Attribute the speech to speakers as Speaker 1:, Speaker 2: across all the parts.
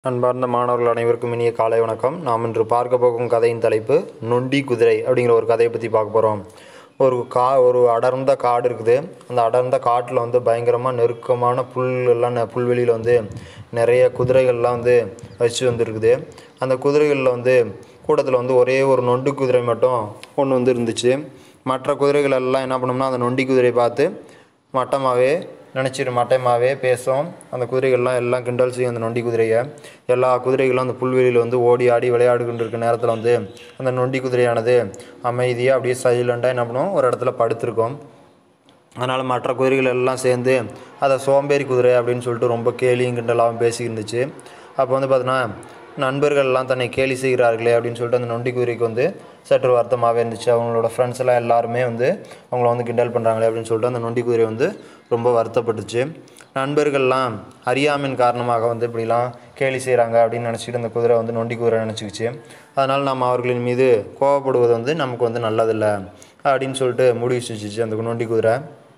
Speaker 1: அன்பார்ந்த மாணவர்கள் அனைவருக்கும் இனிய காலை வணக்கம் நாம் இன்று பார்க்க போகும் கதையின் தலைப்பு நொண்டி குதிரை அப்படிங்கிற ஒரு கதையை பற்றி பார்க்க போகிறோம் ஒரு கா ஒரு அடர்ந்த காடு இருக்குது அந்த அடர்ந்த காட்டில் வந்து பயங்கரமாக நெருக்கமான புல் எல்லாம் நெ- புல்வெளியில் வந்து நிறைய குதிரைகள்லாம் வந்து வச்சு வந்துருக்குது அந்த குதிரைகளில் வந்து கூட்டத்தில் வந்து ஒரே ஒரு நொண்டு குதிரை மட்டும் ஒன்று வந்து இருந்துச்சு மற்ற குதிரைகள் எல்லாம் என்ன பண்ணோம்னா அந்த நொண்டி குதிரையை பார்த்து மட்டமாகவே நினச்சிட்டு மட்டமாகவே பேசும் அந்த குதிரைகள்லாம் எல்லாம் கிண்டல் செய்யும் அந்த நொண்டி குதிரையை எல்லா குதிரைகளும் அந்த புல்வெளியில் வந்து ஓடி ஆடி விளையாடுகின்ற இருக்க நேரத்தில் வந்து அந்த நொண்டி குதிரையானது அமைதியாக அப்படியே சைலண்ட்டாக என்ன பண்ணும் ஒரு இடத்துல படுத்திருக்கும் அதனால் மற்ற குதிரைகள் எல்லாம் சேர்ந்து அதை சோம்பேறி குதிரை அப்படின்னு சொல்லிட்டு ரொம்ப கேலியும் கிண்டலாகவும் பேசிக்கிட்டு இருந்துச்சு அப்போ வந்து பார்த்தீங்கன்னா நண்பர்கள் எல்லாம் தன்னை கேலி செய்கிறார்களே அப்படின்னு சொல்லிட்டு அந்த நொண்டி குதிரைக்கு வந்து சற்று வருத்தமாகவே இருந்துச்சு அவங்களோட ஃப்ரெண்ட்ஸ் எல்லாம் எல்லாருமே வந்து அவங்கள வந்து கிண்டல் பண்ணுறாங்களே அப்படின்னு சொல்லிட்டு அந்த நொண்டி குதிரை வந்து ரொம்ப வருத்தப்பட்டுச்சு நண்பர்கள்லாம் அறியாமையின் காரணமாக வந்து இப்படிலாம் கேலி செய்கிறாங்க அப்படின்னு நினச்சிட்டு அந்த குதிரை வந்து நொண்டி குதிரை நினச்சிக்கிச்சு அதனால் நம்ம அவர்களின் மீது கோவப்படுவது வந்து நமக்கு வந்து நல்லதில்லை அப்படின்னு சொல்லிட்டு முடிவு செஞ்சுச்சு அந்த நொண்டி குதிரை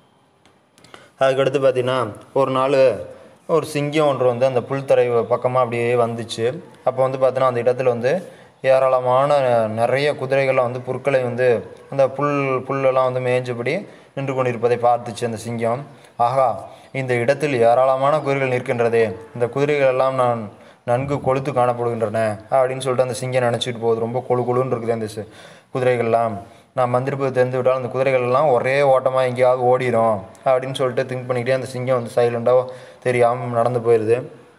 Speaker 1: அதுக்கடுத்து பார்த்தீங்கன்னா ஒரு நாள் ஒரு சிங்கம் ஒன்று வந்து அந்த புல்தரை பக்கமாக அப்படியே வந்துச்சு அப்போ வந்து பார்த்தீங்கன்னா அந்த இடத்துல வந்து ஏராளமான நிறைய குதிரைகள்லாம் வந்து புற்களை வந்து அந்த புல் புல்லெல்லாம் வந்து மேய்ஞ்சபடி நின்று கொண்டிருப்பதை பார்த்துச்சு அந்த சிங்கம் ஆகா இந்த இடத்தில் ஏராளமான குதிரைகள் நிற்கின்றதே இந்த குதிரைகள் எல்லாம் நான் நன்கு கொழுத்து காணப்படுகின்றன அப்படின்னு சொல்லிட்டு அந்த சிங்கம் நினச்சிட்டு போகுது ரொம்ப கொழு கொழுன்னு இருக்குது அந்த சி- குதிரைகள்லாம் நான் வந்திருப்பது தெரிந்து விட்டால் அந்த குதிரைகள் எல்லாம் ஒரே ஓட்டமாக எங்கேயாவது ஓடிடும் அப்படின்னு சொல்லிட்டு திங்க் பண்ணிக்கிட்டே அந்த சிங்கம் வந்து சைலண்டாக தெரியாமல் நடந்து போயிடுது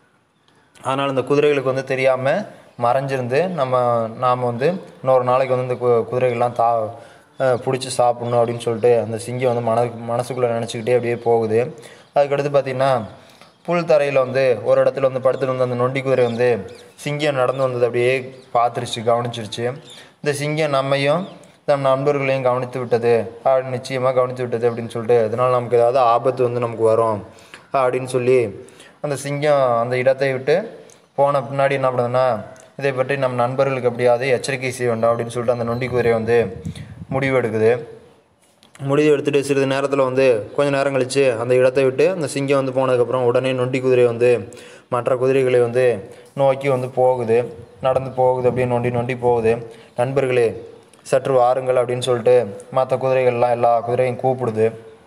Speaker 1: அதனால் இந்த குதிரைகளுக்கு வந்து தெரியாமல் மறைஞ்சிருந்து நம்ம நாம் வந்து இன்னொரு நாளைக்கு வந்து இந்த கு- குதிரைகள்லாம் தா பிடிச்சி சாப்பிட்ணும் அப்படின்னு சொல்லிட்டு அந்த சிங்கம் வந்து மன மனசுக்குள்ளே நினச்சிக்கிட்டே அப்படியே போகுது அதுக்கடுத்து பார்த்திங்கன்னா புல் தரையில் வந்து ஒரு இடத்துல வந்து படுத்துட்டு வந்து அந்த நொண்டி குதிரை வந்து சிங்கம் நடந்து வந்தது அப்படியே பார்த்துருச்சு கவனிச்சிருச்சு இந்த சிங்கம் நம்மையும் நம் நண்பர்களையும் கவனித்து விட்டது அப்படி நிச்சயமாக கவனித்து விட்டது அப்படின்னு சொல்லிட்டு அதனால் நமக்கு ஏதாவது ஆபத்து வந்து நமக்கு வரும் அப்படின்னு சொல்லி அந்த சிங்கம் அந்த இடத்தை விட்டு போன பின்னாடி என்ன பண்ணுதுன்னா இதை பற்றி நம் நண்பர்களுக்கு எப்படியாவது எச்சரிக்கை செய்ய வேண்டும் அப்படின்னு சொல்லிட்டு அந்த நொண்டி குதிரை வந்து முடிவு எடுக்குது முடிவு எடுத்துகிட்டு சிறிது நேரத்தில் வந்து கொஞ்ச நேரம் கழித்து அந்த இடத்தை விட்டு அந்த சிங்கம் வந்து போனதுக்கப்புறம் உடனே நொண்டி குதிரை வந்து மற்ற குதிரைகளை வந்து நோக்கி வந்து போகுது நடந்து போகுது அப்படியே நொண்டி நொண்டி போகுது நண்பர்களே சற்று வாருங்கள் அப்படின்னு சொல்லிட்டு மற்ற குதிரைகள்லாம் எல்லா குதிரையும் கூப்பிடுது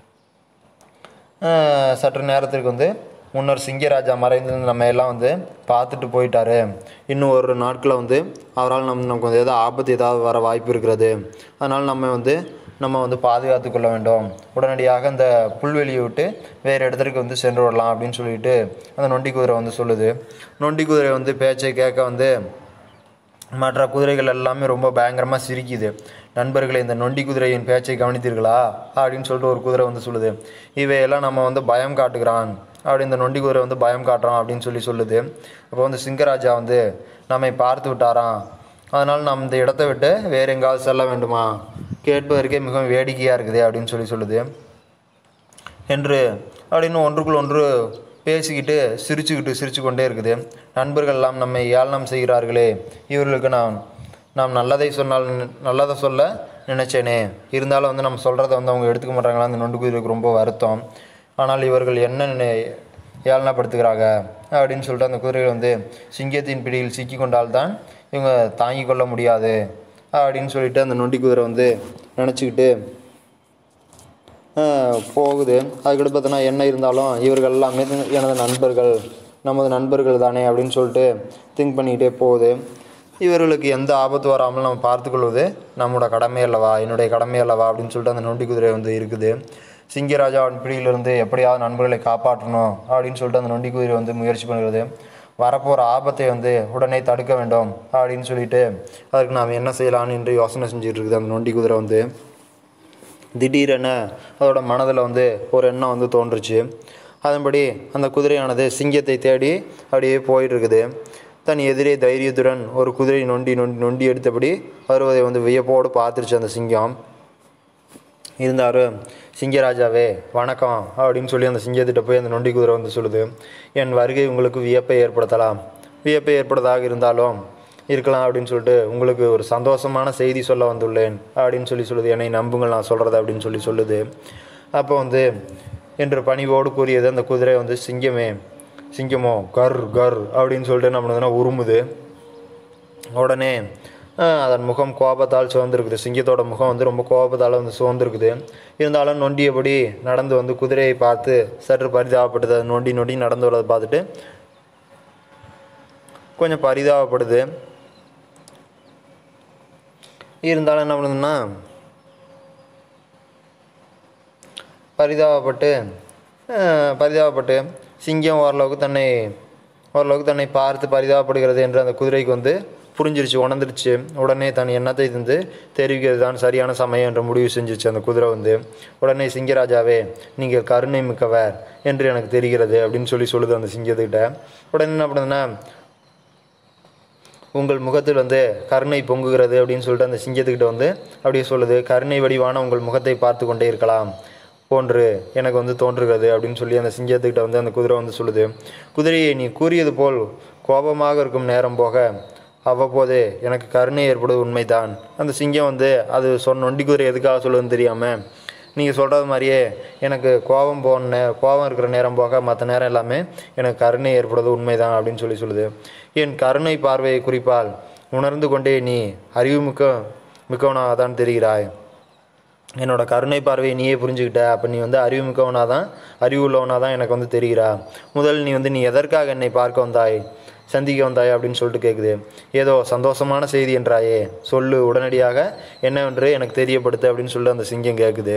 Speaker 1: ஆஹ் சற்று நேரத்திற்கு வந்து முன்னர் சிங்கராஜா மறைந்திருந்து நம்ம எல்லாம் வந்து பார்த்துட்டு போயிட்டாரு இன்னும் ஒரு நாட்களில் வந்து அவரால் நம் நமக்கு வந்து ஏதாவது ஆபத்து ஏதாவது வர வாய்ப்பு இருக்கிறது அதனால் நம்ம வந்து நம்ம வந்து பாதுகாத்து கொள்ள வேண்டும் உடனடியாக இந்த புல்வெளியை விட்டு வேறு இடத்திற்கு வந்து சென்று விடலாம் அப்படின்னு சொல்லிட்டு அந்த நொண்டி குதிரை வந்து சொல்லுது நொண்டி குதிரை வந்து பேச்சை கேட்க வந்து மற்ற குதிரைகள் எல்லாமே ரொம்ப பயங்கரமாக சிரிக்குது நண்பர்களே இந்த நொண்டி குதிரையின் பேச்சை கவனித்தீர்களா அப்படின்னு சொல்லிட்டு ஒரு குதிரை வந்து சொல்லுது இவையெல்லாம் நம்ம வந்து பயம் காட்டுகிறான் அப்படி இந்த நொண்டி குதிரை வந்து பயம் காட்டுறான் அப்படின்னு சொல்லி சொல்லுது அப்போ வந்து சிங்கராஜா வந்து நம்மை பார்த்து விட்டாராம் அதனால் நாம் இந்த இடத்தை விட்டு வேறு எங்காவது செல்ல வேண்டுமா கேட்பதற்கே மிகவும் வேடிக்கையாக இருக்குது அப்படின்னு சொல்லி சொல்லுது என்று அப்படின்னு ஒன்றுக்குள் ஒன்று பேசிக்கிட்டு சிரிச்சுக்கிட்டு சிரிச்சு கொண்டே இருக்குது நண்பர்கள் எல்லாம் நம்மை ஏளனம் செய்கிறார்களே இவர்களுக்கு நான் நாம் நல்லதை சொன்னால் நல்லதை சொல்ல நினைச்சேனே இருந்தாலும் வந்து நம்ம சொல்கிறத வந்து அவங்க எடுத்துக்க மாட்டாங்களா அந்த நொண்டு குதிரைக்கு ரொம்ப வருத்தம் ஆனால் இவர்கள் என்ன நினை- ஏளனப்படுத்துகிறாங்க அப்படின்னு சொல்லிட்டு அந்த குதிரைகள் வந்து சிங்கத்தின் பிடியில் சிக்கி கொண்டால்தான் இவங்க தாங்கிக் கொள்ள முடியாது அப்படின்னு சொல்லிட்டு அந்த நொண்டி குதிரை வந்து நினச்சிக்கிட்டு ஆஹ் போகுது அதுக்கடுத்து பார்த்தோன்னா என்ன இருந்தாலும் இவர்கள் எல்லாமே எனது நண்பர்கள் நமது நண்பர்கள் தானே அப்படின்னு சொல்லிட்டு திங்க் பண்ணிக்கிட்டே போகுது இவர்களுக்கு எந்த ஆபத்து வராமல் நம்ம பார்த்துக்கொள்வது நம்மளோட கடமை அல்லவா என்னுடைய கடமை அல்லவா அப்படின்னு சொல்லிட்டு அந்த நொண்டி குதிரை வந்து இருக்குது சிங்கராஜாவின் பிடியிலிருந்து எப்படியாவது நண்பர்களை காப்பாற்றணும் அப்படின்னு சொல்லிட்டு அந்த நொண்டி குதிரை வந்து முயற்சி பண்ணுகிறது வரப்போகிற ஆபத்தை வந்து உடனே தடுக்க வேண்டும் அப்படின்னு சொல்லிட்டு அதுக்கு நாம் என்ன செய்யலாம்னு என்று யோசனை செஞ்சுட்டு இருக்குது அந்த நொண்டி குதிரை வந்து திடீரென அதோட மனதில் வந்து ஒரு எண்ணம் வந்து தோன்றுச்சு அதன்படி அந்த குதிரையானது சிங்கத்தை தேடி அப்படியே போயிட்டு இருக்குது தன் எதிரே தைரியத்துடன் ஒரு குதிரை நொண்டி நொண்டி நொண்டி எடுத்தபடி வருவதை வந்து வியப்போடு பார்த்துருச்சு அந்த சிங்கம் இருந்தாலும் சிங்கராஜாவே வணக்கம் அப்படின்னு சொல்லி அந்த சிங்கத்திட்ட போய் அந்த நொண்டி குதிரை வந்து சொல்லுது என் வருகை உங்களுக்கு வியப்பை ஏற்படுத்தலாம் வியப்பை ஏற்படுவதாக இருந்தாலும் இருக்கலாம் அப்படின்னு சொல்லிட்டு உங்களுக்கு ஒரு சந்தோஷமான செய்தி சொல்ல வந்துள்ளேன் அப்படின்னு சொல்லி சொல்லுது என்னை நம்புங்கள் நான் சொல்கிறது அப்படின்னு சொல்லி சொல்லுது அப்போ வந்து என்று பணிவோடு கூறியது அந்த குதிரை வந்து சிங்கமே சிங்கமோ கர் கர் அப்படின்னு சொல்லிட்டு என்ன பண்ணுதுன்னா உருமுது உடனே அஹ், அதன் முகம் கோபத்தால் சிவந்திருக்குது சிங்கத்தோட முகம் வந்து ரொம்ப கோபத்தால் வந்து சிவந்திருக்குது இருந்தாலும் நொண்டியபடி நடந்து வந்து குதிரையை பார்த்து சற்று பரிதாபப்படுது அது நொண்டி நொண்டி நடந்து வரதை பார்த்துட்டு கொஞ்சம் பரிதாபப்படுது இருந்தாலும் என்ன பண்ணுதுன்னா பரிதாபப்பட்டு அஹ், பரிதாபப்பட்டு சிங்கம் ஓரளவுக்கு தன்னை ஓரளவுக்கு தன்னை பார்த்து பரிதாபப்படுகிறது என்று அந்த குதிரைக்கு வந்து புரிஞ்சிருச்சு உணர்ந்துருச்சு உடனே தன் எண்ணத்தை வந்து தெரிவிக்கிறது தான் சரியான சமயம் என்று முடிவு செஞ்சிருச்சு அந்த குதிரை வந்து உடனே சிங்கராஜாவே நீங்கள் கருணை மிக்கவர் என்று எனக்கு தெரிகிறது அப்படின்னு சொல்லி சொல்லுது அந்த சிங்கத்துக்கிட்ட உடனே என்ன பண்ணுதுன்னா உங்கள் முகத்தில் வந்து கருணை பொங்குகிறது அப்படின்னு சொல்லிட்டு அந்த சிங்கத்துக்கிட்ட வந்து அப்படியே சொல்லுது கருணை வடிவான உங்கள் முகத்தை பார்த்து கொண்டே இருக்கலாம் போன்று எனக்கு வந்து தோன்றுகிறது அப்படின்னு சொல்லி அந்த சிங்கத்துக்கிட்ட வந்து அந்த குதிரை வந்து சொல்லுது குதிரையை நீ கூறியது போல் கோபமாக இருக்கும் நேரம் போக அவ்வப்போது எனக்கு கருணை ஏற்படுவது உண்மைதான் அந்த சிங்கம் வந்து அது சொன்ன நொண்டி குதிரை எதுக்காக சொல்லுதுன்னு தெரியாமல் நீங்கள் சொல்கிறது மாதிரியே எனக்கு கோபம் போன நே கோபம் இருக்கிற நேரம் போக மற்ற நேரம் எல்லாமே எனக்கு கருணை ஏற்படுவது உண்மைதான் அப்படின்னு சொல்லி சொல்லுது என் கருணை பார்வையை குறிப்பால் உணர்ந்து கொண்டே நீ அறிவு மிக்க மிக்கவனாக தான் தெரிகிறாய் என்னோட கருணை பார்வையை நீயே புரிஞ்சுக்கிட்ட அப்போ நீ வந்து அறிவு மிக்கவனாக தான் அறிவு உள்ளவனாக தான் எனக்கு வந்து தெரிகிறா முதல் நீ வந்து நீ எதற்காக என்னை பார்க்க வந்தாய் சந்திக்க வந்தாய் அப்படின்னு சொல்லிட்டு கேட்குது ஏதோ சந்தோஷமான செய்தி என்றாயே சொல்லு உடனடியாக என்னவென்று எனக்கு தெரியப்படுத்து அப்படின்னு சொல்லிட்டு அந்த சிங்கம் கேட்குது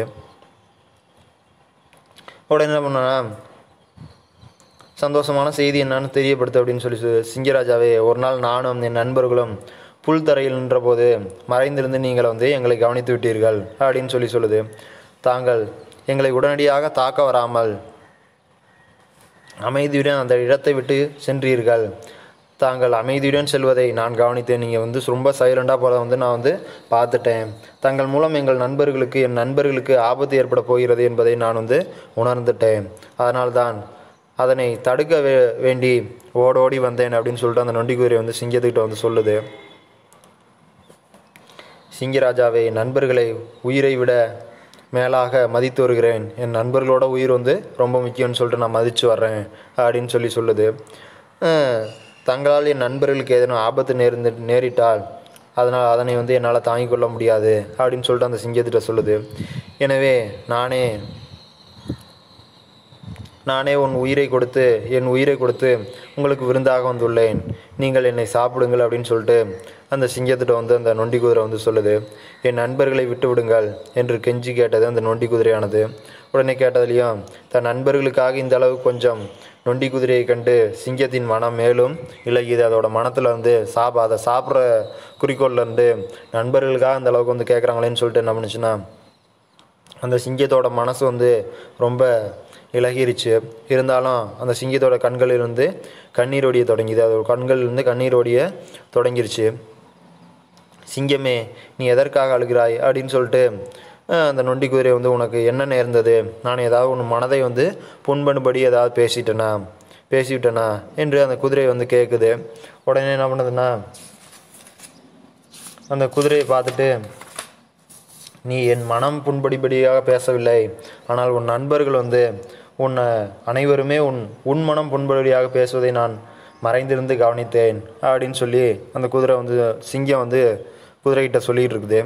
Speaker 1: உடனே என்ன பண்ணா சந்தோஷமான செய்தி என்னன்னு தெரியப்படுத்து அப்படின்னு சொல்லி சொல்லு. சிங்கராஜாவே ஒரு நாள் நானும் என் நண்பர்களும் புல் தரையில் நின்றபோது மறைந்திருந்து நீங்கள் வந்து எங்களை கவனித்து விட்டீர்கள் அப்படின்னு சொல்லி சொல்லுது தாங்கள் எங்களை உடனடியாக தாக்க வராமல் அமைதியுடன் அந்த இடத்தை விட்டு சென்றீர்கள் தாங்கள் அமைதியுடன் செல்வதை நான் கவனித்தேன் நீங்கள் வந்து ரொம்ப சைலண்டாக போகிறத வந்து நான் வந்து பார்த்துட்டேன் தங்கள் மூலம் எங்கள் நண்பர்களுக்கு என் நண்பர்களுக்கு ஆபத்து ஏற்பட போகிறது என்பதை நான் வந்து உணர்ந்துட்டேன் அதனால்தான் அதனை தடுக்க வே வேண்டி ஓடோடி வந்தேன் அப்படின்னு சொல்லிட்டு அந்த நொண்டி குதிரை வந்து சிங்கத்துக்கிட்ட வந்து சொல்லுது சிங்கராஜாவை என் நண்பர்களை உயிரை விட மேலாக மதித்து வருகிறேன் என் நண்பர்களோட உயிர் வந்து ரொம்ப முக்கியம்னு சொல்லிட்டு நான் மதித்து வர்றேன் அப்படின்னு சொல்லி சொல்லுது அஹ், தங்களால் என் நண்பர்களுக்கு ஏதேனும் ஆபத்து நேர்ந்து நேரிட்டால் அதனால் அதனை வந்து என்னால் தாங்கிக் கொள்ள முடியாது அப்படின்னு சொல்லிட்டு அந்த சிங்கத்திட்ட சொல்லுது எனவே நானே நானே உன் உயிரை கொடுத்து என் உயிரை கொடுத்து உங்களுக்கு விருந்தாக வந்துள்ளேன் நீங்கள் என்னை சாப்பிடுங்கள் அப்படின்னு சொல்லிட்டு அந்த சிங்கத்திட்ட வந்து அந்த நொண்டி குதிரை வந்து சொல்லுது என் நண்பர்களை விட்டு விடுங்கள் என்று கெஞ்சி கேட்டது அந்த நொண்டி குதிரையானது உடனே கேட்டதுலேயும் தன் நண்பர்களுக்காக இந்த அளவு கொஞ்சம் நொண்டி குதிரையை கண்டு சிங்கத்தின் மனம் மேலும் இலகியது அதோட மனத்தில் வந்து சாப்ப அதை சாப்பிட்ற குறிக்கோள்ல இருந்து நண்பர்களுக்காக அந்த அளவுக்கு வந்து கேட்குறாங்களேன்னு சொல்லிட்டு என்ன பண்ணுச்சுன்னா அந்த சிங்கத்தோட மனசு வந்து ரொம்ப இலகிருச்சு இருந்தாலும் அந்த சிங்கத்தோட கண்களில் இருந்து கண்ணீர் ஒடிய தொடங்கியது அதோட கண்களில் இருந்து கண்ணீர் ஒடிய தொடங்கிருச்சு சிங்கமே நீ எதற்காக அழுகிறாய் அப்படின்னு சொல்லிட்டு அஹ், அந்த நொண்டி குதிரை வந்து உனக்கு என்ன நேர்ந்தது நான் ஏதாவது உன் மனதை வந்து புண்படும்படி ஏதாவது பேசிட்டேனா பேசிவிட்டேனா என்று அந்த குதிரை வந்து கேட்குது உடனே என்ன பண்ணுதுன்னா அந்த குதிரையை பார்த்துட்டு நீ என் மனம் புண்படிபடியாக பேசவில்லை ஆனால் உன் நண்பர்கள் வந்து உன் அனைவருமே உன் உன் மனம் புண்படியாக பேசுவதை நான் மறைந்திருந்து கவனித்தேன் அப்படின்னு சொல்லி அந்த குதிரை வந்து சிங்கம் வந்து குதிரைகிட்ட சொல்லிகிட்டு இருக்குது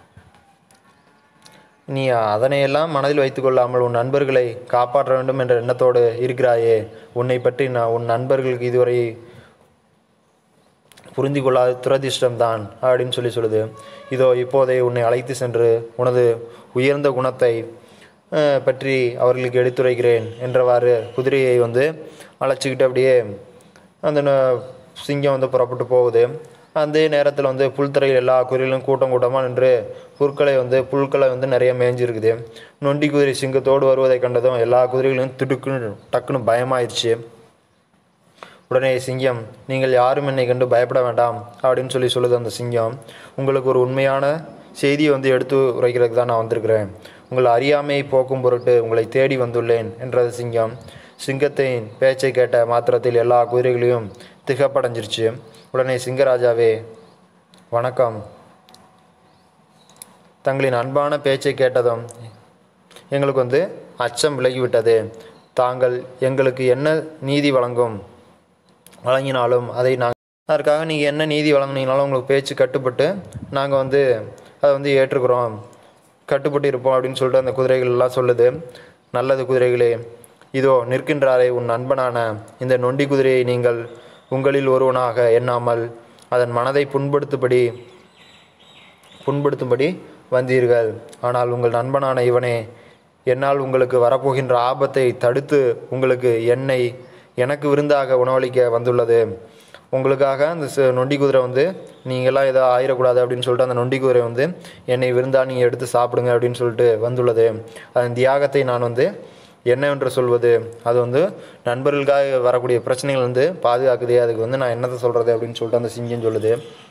Speaker 1: நீ அதனையெல்லாம் மனதில் வைத்துக்கொள்ளாமல் உன் நண்பர்களை காப்பாற்ற வேண்டும் என்ற எண்ணத்தோடு இருக்கிறாயே உன்னை பற்றி நான் உன் நண்பர்களுக்கு இதுவரை புரிந்து கொள்ளாத துரதிர்ஷ்டம்தான் அப்படின்னு சொல்லி சொல்லுது இதோ இப்போதே உன்னை அழைத்து சென்று உனது உயர்ந்த குணத்தை அஹ், பற்றி அவர்களுக்கு எடுத்துரைக்கிறேன் என்றவாறு குதிரையை வந்து அழைச்சிக்கிட்டு அப்படியே அந்த ந- சிங்கம் வந்து புறப்பட்டு போகுது அந்த நேரத்தில் வந்து புல்தரையில் எல்லா குதிரைகளும் கூட்டம் கூட்டமாக நின்று புற்களை வந்து புல்களை வந்து நிறைய மேய்ஞ்சிருக்குது நொண்டி குதிரை சிங்கத்தோடு வருவதை கண்டதும் எல்லா குதிரைகளும் திடுக்குன்னு டக்குன்னு பயமாயிருச்சு உடனே சிங்கம் நீங்கள் யாரும் என்னை கண்டு பயப்பட வேண்டாம் அப்படின்னு சொல்லி சொல்லுது அந்த சிங்கம் உங்களுக்கு ஒரு உண்மையான செய்தியை வந்து எடுத்து உரைக்கிறதுக்கு தான் நான் வந்திருக்கிறேன் உங்கள் அறியாமையை போக்கும் பொருட்டு உங்களை தேடி வந்துள்ளேன் என்றது சிங்கம் சிங்கத்தின் பேச்சை கேட்ட மாத்திரத்தில் எல்லா குதிரைகளையும் திகப்படைஞ்சிருச்சு உடனே சிங்கராஜாவே வணக்கம் தங்களின் அன்பான பேச்சை கேட்டதும் எங்களுக்கு வந்து அச்சம் விலகிவிட்டது தாங்கள் எங்களுக்கு என்ன நீதி வழங்கும் வழங்கினாலும் அதை நாங்கள் அதற்காக நீங்கள் என்ன நீதி வழங்குனீங்கனாலும் உங்களுக்கு பேச்சு கட்டுப்பட்டு நாங்கள் வந்து அதை வந்து ஏற்றுக்கிறோம் கட்டுப்பட்டு இருப்போம் அப்படின்னு சொல்லிட்டு அந்த குதிரைகள் எல்லாம் சொல்லுது நல்லது குதிரைகளே இதோ நிற்கின்றாரே உன் நண்பனான இந்த நொண்டி குதிரையை நீங்கள் உங்களில் ஒருவனாக எண்ணாமல் அதன் மனதை புண்படுத்தும்படி புண்படுத்தும்படி வந்தீர்கள் ஆனால் உங்கள் நண்பனான இவனே என்னால் உங்களுக்கு வரப்போகின்ற ஆபத்தை தடுத்து உங்களுக்கு என்னை எனக்கு விருந்தாக உணவளிக்க வந்துள்ளது உங்களுக்காக அந்த ச- நொண்டி குதிரை வந்து நீங்களாம் ஏதோ ஆயிடக்கூடாது அப்படின்னு சொல்லிட்டு அந்த நொண்டி குதிரை வந்து என்னை விருந்தா நீங்கள் எடுத்து சாப்பிடுங்க அப்படின்னு சொல்லிட்டு வந்துள்ளது அதன் தியாகத்தை நான் வந்து என்னவென்று சொல்வது அது வந்து நண்பர்களுக்காக வரக்கூடிய பிரச்சனைகள் வந்து பாதுகாக்குதே அதுக்கு வந்து நான் என்னத்தை சொல்கிறது அப்படின்னு சொல்லிட்டு அந்த சிங்கம் சொல்லுது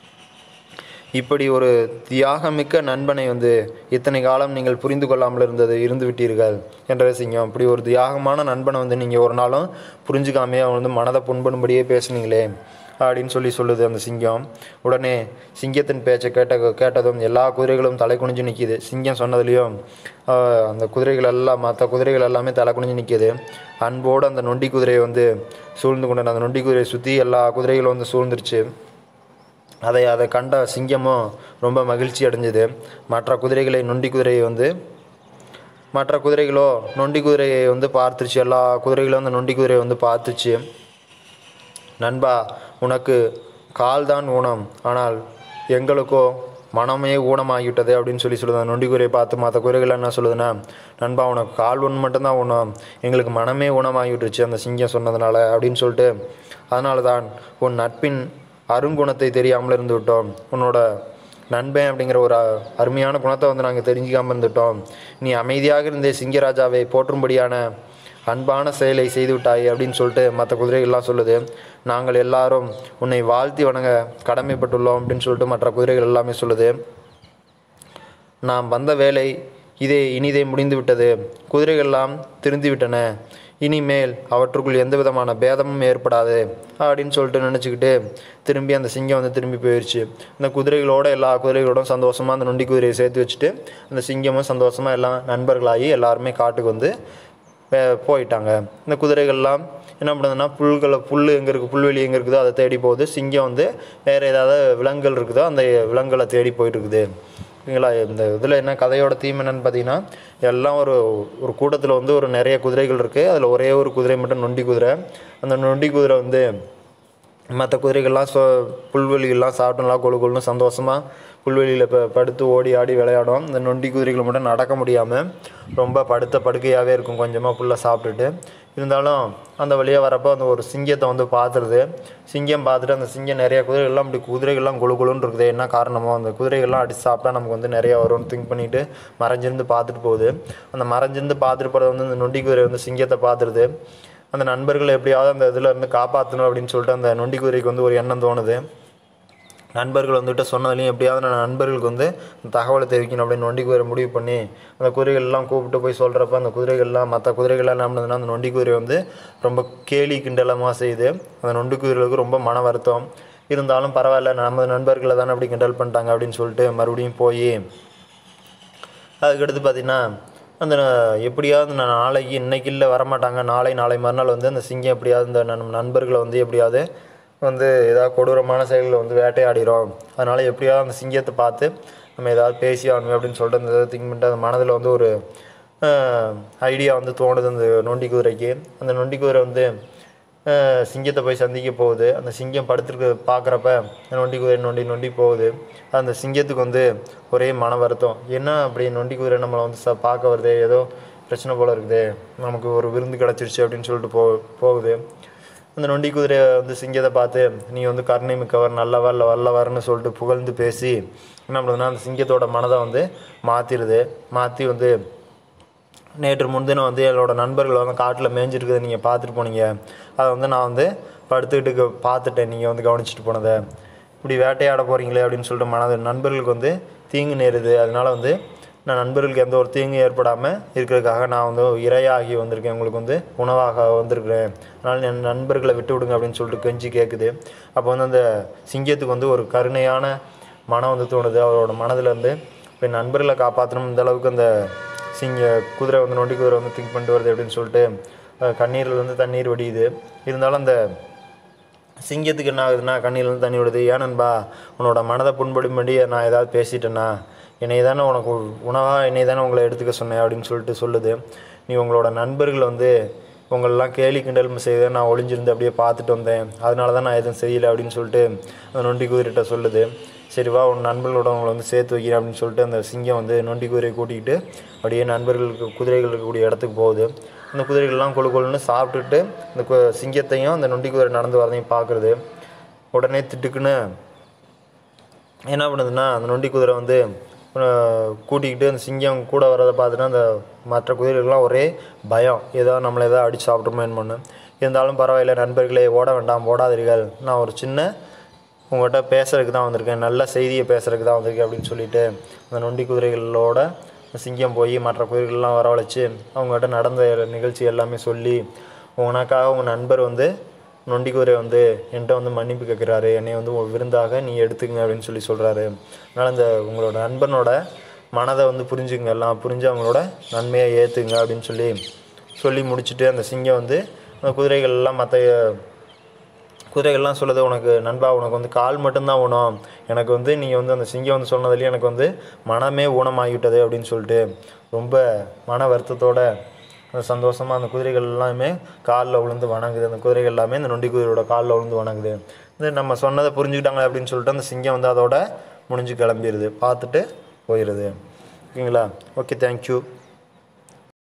Speaker 1: இப்படி ஒரு தியாகமிக்க நண்பனை வந்து இத்தனை காலம் நீங்கள் புரிந்து கொள்ளாமல் இருந்தது இருந்து விட்டீர்கள் என்ற சிங்கம் இப்படி ஒரு தியாகமான நண்பனை வந்து நீங்கள் ஒரு நாளும் புரிஞ்சுக்காமே அவன் வந்து மனதை புண்படும்படியே பேசுனீங்களே அப்படின்னு சொல்லி சொல்லுது அந்த சிங்கம் உடனே சிங்கத்தின் பேச்சை கேட்ட கேட்டதும் எல்லா குதிரைகளும் தலை குனிஞ்சு நிற்கிது சிங்கம் சொன்னதுலேயும் ஆஹ், அந்த குதிரைகள் எல்லாம் மற்ற குதிரைகள் எல்லாமே தலை குனிஞ்சு நிற்கிது அன்போடு அந்த நொண்டி குதிரையை வந்து சூழ்ந்து கொண்டு அந்த நொண்டி குதிரையை சுற்றி எல்லா குதிரைகளும் வந்து சூழ்ந்துருச்சு அதை அதை கண்ட சிங்கமும் ரொம்ப மகிழ்ச்சி அடைஞ்சது மற்ற குதிரைகளை நொண்டி குதிரையை வந்து மற்ற குதிரைகளோ நொண்டி குதிரையை வந்து பார்த்துருச்சு எல்லா குதிரைகளும் அந்த நொண்டி குதிரையை வந்து பார்த்துச்சு நண்பா உனக்கு கால்தான் ஊனம் ஆனால் எங்களுக்கோ மனமே ஊனமாகிவிட்டது அப்படின்னு சொல்லி சொல்லுது அந்த நொண்டி குதிரையை பார்த்து மற்ற குதிரைகள் என்ன சொல்லுதுன்னா நண்பா உனக்கு கால் ஒன்று மட்டும்தான் ஊனம் எங்களுக்கு மனமே ஊனமாகிவிட்டுருச்சு அந்த சிங்கம் சொன்னதுனால அப்படின்னு சொல்லிட்டு அதனால தான் உன் நட்பின் அருங்குணத்தை தெரியாமல் இருந்து விட்டோம் உன்னோட நண்பன் அப்படிங்கிற ஒரு அ- அருமையான குணத்தை வந்து நாங்கள் தெரிஞ்சுக்காமல் இருந்துட்டோம் நீ அமைதியாக இருந்தே சிங்கராஜாவை போற்றும்படியான அன்பான செயலை செய்து விட்டாய் அப்படின்னு சொல்லிட்டு மற்ற குதிரைகள்லாம் சொல்லுது நாங்கள் எல்லாரும் உன்னை வாழ்த்தி வணங்க கடமைப்பட்டுள்ளோம் அப்படின்னு சொல்லிட்டு மற்ற குதிரைகள் எல்லாமே சொல்லுது நாம் வந்த வேலை இதே இனிதே முடிந்து விட்டது குதிரைகள்லாம் திருந்தி விட்டன இனிமேல் அவற்றுக்குள் எந்த விதமான பேதமும் ஏற்படாது அப்படின்னு சொல்லிட்டு நினச்சிக்கிட்டு திரும்பி அந்த சிங்கம் வந்து திரும்பி போயிடுச்சு அந்த குதிரைகளோட எல்லா குதிரைகளோடும் சந்தோஷமாக அந்த நொண்டி குதிரையை சேர்த்து வச்சுட்டு அந்த சிங்கமும் சந்தோஷமாக எல்லாம் நண்பர்களாகி எல்லாருமே காட்டுக்கு வந்து வே- போயிட்டாங்க இந்த குதிரைகள்லாம் என்ன பண்ணுதுன்னா புல்களை புல் எங்கே இருக்குது புல்வெளி எங்கே இருக்குதோ அதை தேடி போகுது சிங்கம் வந்து வேறு ஏதாவது விலங்குகள் இருக்குதோ அந்த விலங்குகளை தேடி போயிட்டு இருக்குது ஓகேங்களா இந்த இதில் என்ன கதையோட தீம் என்னன்னு பார்த்தீங்கன்னா எல்லாம் ஒரு ஒரு கூட்டத்தில் வந்து ஒரு நிறைய குதிரைகள் இருக்குது அதில் ஒரே ஒரு குதிரை மட்டும் நொண்டி குதிரை அந்த நொண்டி குதிரை வந்து மற்ற குதிரைகள்லாம் சொ புல்வெளிகள்லாம் சாப்பிட்டுலாம் கொழு கொழுன்னு சந்தோஷமாக புல்வெளியில் ப படுத்து ஓடி ஆடி விளையாடும் இந்த நொண்டி குதிரைகள் மட்டும் நடக்க முடியாமல் ரொம்ப படுத்த படுக்கையாகவே இருக்கும் கொஞ்சமாக புல்லை சாப்பிட்டுட்டு இருந்தாலும் அந்த வழியாக வரப்போ அந்த ஒரு சிங்கத்தை வந்து பார்த்துருது சிங்கம் பார்த்துட்டு அந்த சிங்கம் நிறைய குதிரைகள்லாம் அப்படி குதிரைகள்லாம் கொழு கொழுன்னு இருக்குது என்ன காரணமோ அந்த குதிரைகள்லாம் அடித்து சாப்பிட்டா நமக்கு வந்து நிறைய வரும்னு திங்க் பண்ணிட்டு மறைஞ்சிருந்து பார்த்துட்டு போகுது அந்த மறைஞ்சிருந்து பார்த்துட்டு போகிறது வந்து இந்த நொண்டி குதிரை வந்து சிங்கத்தை பார்த்துருது அந்த நண்பர்களை எப்படியாவது அந்த இதில் இருந்து காப்பாற்றணும் அப்படின்னு சொல்லிட்டு அந்த நொண்டி குதிரைக்கு வந்து ஒரு எண்ணம் தோணுது நண்பர்கள் வந்துட்டு சொன்னதுலையும் எப்படியாவது நான் நண்பர்களுக்கு வந்து இந்த தகவலை தெரிவிக்கணும் அப்படின்னு நொண்டி குதிரை முடிவு பண்ணி அந்த குதிரைகள்லாம் கூப்பிட்டு போய் சொல்கிறப்ப அந்த குதிரைகள்லாம் மற்ற குதிரைகள்லாம் என்ன பண்ணுதுன்னா அந்த நொண்டி குதிரை வந்து ரொம்ப கேலி கிண்டலமாக செய்யுது அந்த நொண்டி குதிரைகளுக்கு ரொம்ப மன வருத்தம் இருந்தாலும் பரவாயில்ல நம்ம நண்பர்களை தானே அப்படி கிண்டல் பண்ணிட்டாங்க அப்படின்னு சொல்லிட்டு மறுபடியும் போய் அதுக்கடுத்து பார்த்தீங்கன்னா அந்த ந- எப்படியாவது நான் நாளைக்கு இன்னைக்கு இல்லை வரமாட்டாங்க நாளை நாளை மறுநாள் வந்து அந்த சிங்கம் எப்படியாவது இந்த நம் நண்பர்களை வந்து எப்படியாவது வந்து ஏதாவது கொடூரமான செயல்களை வந்து வேட்டையாடிரும் அதனால் எப்படியாவது அந்த சிங்கத்தை பார்த்து நம்ம ஏதாவது பேசி ஆகணும் அப்படின்னு சொல்லிட்டு அந்த திங்க் பண்ணிட்டு அந்த மனதில் வந்து ஒரு ஐடியா வந்து தோணுது அந்த நொண்டி குதிரைக்கு அந்த நொண்டி குதிரை வந்து அஹ், சிங்கத்தை போய் சந்திக்க போகுது அந்த சிங்கம் படுத்துருக்கு பார்க்குறப்ப நொண்டி குதிரை நொண்டி நொண்டி போகுது அந்த சிங்கத்துக்கு வந்து ஒரே மன வருத்தம் என்ன அப்படி நொண்டி குதிரை நம்மளை வந்து ச பார்க்க வருது ஏதோ பிரச்சனை போல் இருக்குது நமக்கு ஒரு விருந்து கிடச்சிருச்சு அப்படின்னு சொல்லிட்டு போ போகுது அந்த நொண்டி குதிரையை வந்து சிங்கத்தை பார்த்து நீ வந்து கருணை மிக்கவர் நல்லவர் வல்லவர்னு சொல்லிட்டு புகழ்ந்து பேசி என்ன பண்ணுதுன்னா அந்த சிங்கத்தோட மனதை வந்து மாற்றிடுது மாற்றி வந்து நேற்று முன்தினம் வந்து என்னோட நண்பர்கள் வந்து காட்டில் மேய்ஞ்சிருக்குதை நீங்கள் பார்த்துட்டு போனீங்க அதை வந்து நான் வந்து படுத்துக்கிட்டு க- பார்த்துட்டேன் நீங்கள் வந்து கவனிச்சிட்டு போனதை இப்படி வேட்டையாட போகிறீங்களே அப்படின்னு சொல்லிட்டு மனது நண்பர்களுக்கு வந்து தீங்கு நேருது அதனால வந்து நான் நண்பர்களுக்கு எந்த ஒரு தீங்கும் ஏற்படாமல் இருக்கிறதுக்காக நான் வந்து இரையாகி வந்திருக்கேன் உங்களுக்கு வந்து உணவாக வந்திருக்கிறேன் அதனால் என் நண்பர்களை விட்டு விடுங்க அப்படின்னு சொல்லிட்டு கெஞ்சி கேட்குது அப்போ வந்து அந்த சிங்கத்துக்கு வந்து ஒரு கருணையான மனம் வந்து தோணுது அவரோட மனதில் இருந்து இப்போ என் நண்பர்களை காப்பாற்றணும் இந்த அளவுக்கு அந்த சிங்க குதிரை வந்து நொண்டி குதிரை வந்து திங்க் பண்ணிட்டு வருது அப்படின்னு சொல்லிட்டு அஹ் கண்ணீரில் வந்து தண்ணீர் வடியுது இருந்தாலும் அந்த சிங்கத்துக்கு என்ன ஆகுதுன்னா கண்ணிலேருந்து தண்ணி விடுது ஏன் நண்பா உன்னோட மனதை புண்படும்படி நான் ஏதாவது பேசிட்டேன்னா என்னை தானே உனக்கு உணவாக என்னை தானே உங்களை எடுத்துக்க சொன்னேன் அப்படின்னு சொல்லிட்டு சொல்லுது நீ உங்களோட நண்பர்கள் வந்து உங்களெல்லாம் கேலி கிண்டல் செய்த நான் ஒளிஞ்சிருந்து அப்படியே பார்த்துட்டு வந்தேன் அதனால தான் நான் எதுவும் செய்யலை அப்படின்னு சொல்லிட்டு அந்த நொண்டி குதிரைகிட்ட சொல்லுது சரி வா உன் நண்பர்களோட உங்களை வந்து சேர்த்து வைக்கிறேன் அப்படின்னு சொல்லிட்டு அந்த சிங்கம் வந்து நொண்டி குதிரையை கூட்டிக்கிட்டு அப்படியே நண்பர்களுக்கு குதிரைகள் இருக்கக்கூடிய இடத்துக்கு போகுது அந்த குதிரைகள்லாம் கொழு கொழுன்னு சாப்பிட்டுட்டு இந்த கு- சிங்கத்தையும் அந்த நொண்டி குதிரை நடந்து வரதையும் பார்க்குறது உடனே திட்டுக்குன்னு என்ன பண்ணுதுன்னா அந்த நொண்டி குதிரை வந்து அஹ், கூட்டிக்கிட்டு அந்த சிங்கம் கூட வர்றதை பார்த்துட்டு அந்த மற்ற குதிரைகள்லாம் ஒரே பயம் ஏதோ நம்மளை ஏதோ அடிச்சு சாப்பிட்ருமேன்னு பண்ணு இருந்தாலும் பரவாயில்ல நண்பர்களே ஓட வேண்டாம் ஓடாதீர்கள் நான் ஒரு சின்ன உங்கள்கிட்ட பேசுறதுக்கு தான் வந்திருக்கேன் நல்ல செய்தியை பேசுறதுக்கு தான் வந்திருக்கேன் அப்படின்னு சொல்லிட்டு அந்த நொண்டி குதிரைகளோட சிங்கம் போய் மற்ற குதிரைகள்லாம் வரவழைச்சு அவங்ககிட்ட நடந்த நிகழ்ச்சி எல்லாமே சொல்லி உனக்காக உங்கள் நண்பர் வந்து நொண்டி குதிரை வந்து என்கிட்ட வந்து மன்னிப்பு கேட்குறாரு என்னை வந்து ஒரு விருந்தாக நீ எடுத்துக்கங்க அப்படின்னு சொல்லி சொல்கிறாரு அதனால் இந்த உங்களோட நண்பனோட மனதை வந்து புரிஞ்சுங்க எல்லாம் புரிஞ்சு அவங்களோட நன்மையை ஏற்றுங்க அப்படின்னு சொல்லி சொல்லி முடிச்சுட்டு அந்த சிங்கம் வந்து அந்த குதிரைகள் எல்லாம் மற்ற குதிரைகள்லாம் சொல்லுது உனக்கு நண்பா உனக்கு வந்து கால் மட்டும்தான் ஊனம் எனக்கு வந்து நீங்கள் வந்து அந்த சிங்கம் வந்து சொன்னதுலேயே எனக்கு வந்து மனமே ஊனமாகிவிட்டது அப்படின்னு சொல்லிட்டு ரொம்ப மன வருத்தத்தோட சந்தோஷமாக அந்த குதிரைகள் எல்லாமே காலில் விழுந்து வணங்குது அந்த குதிரைகள் எல்லாமே இந்த நொண்டி குதிரையோட காலில் விழுந்து வணங்குது இது நம்ம சொன்னதை புரிஞ்சுக்கிட்டாங்க அப்படின்னு சொல்லிட்டு அந்த சிங்கம் வந்து அதோட முடிஞ்சு கிளம்பிடுது பார்த்துட்டு போயிடுது ஓகேங்களா ஓகே தேங்க்யூ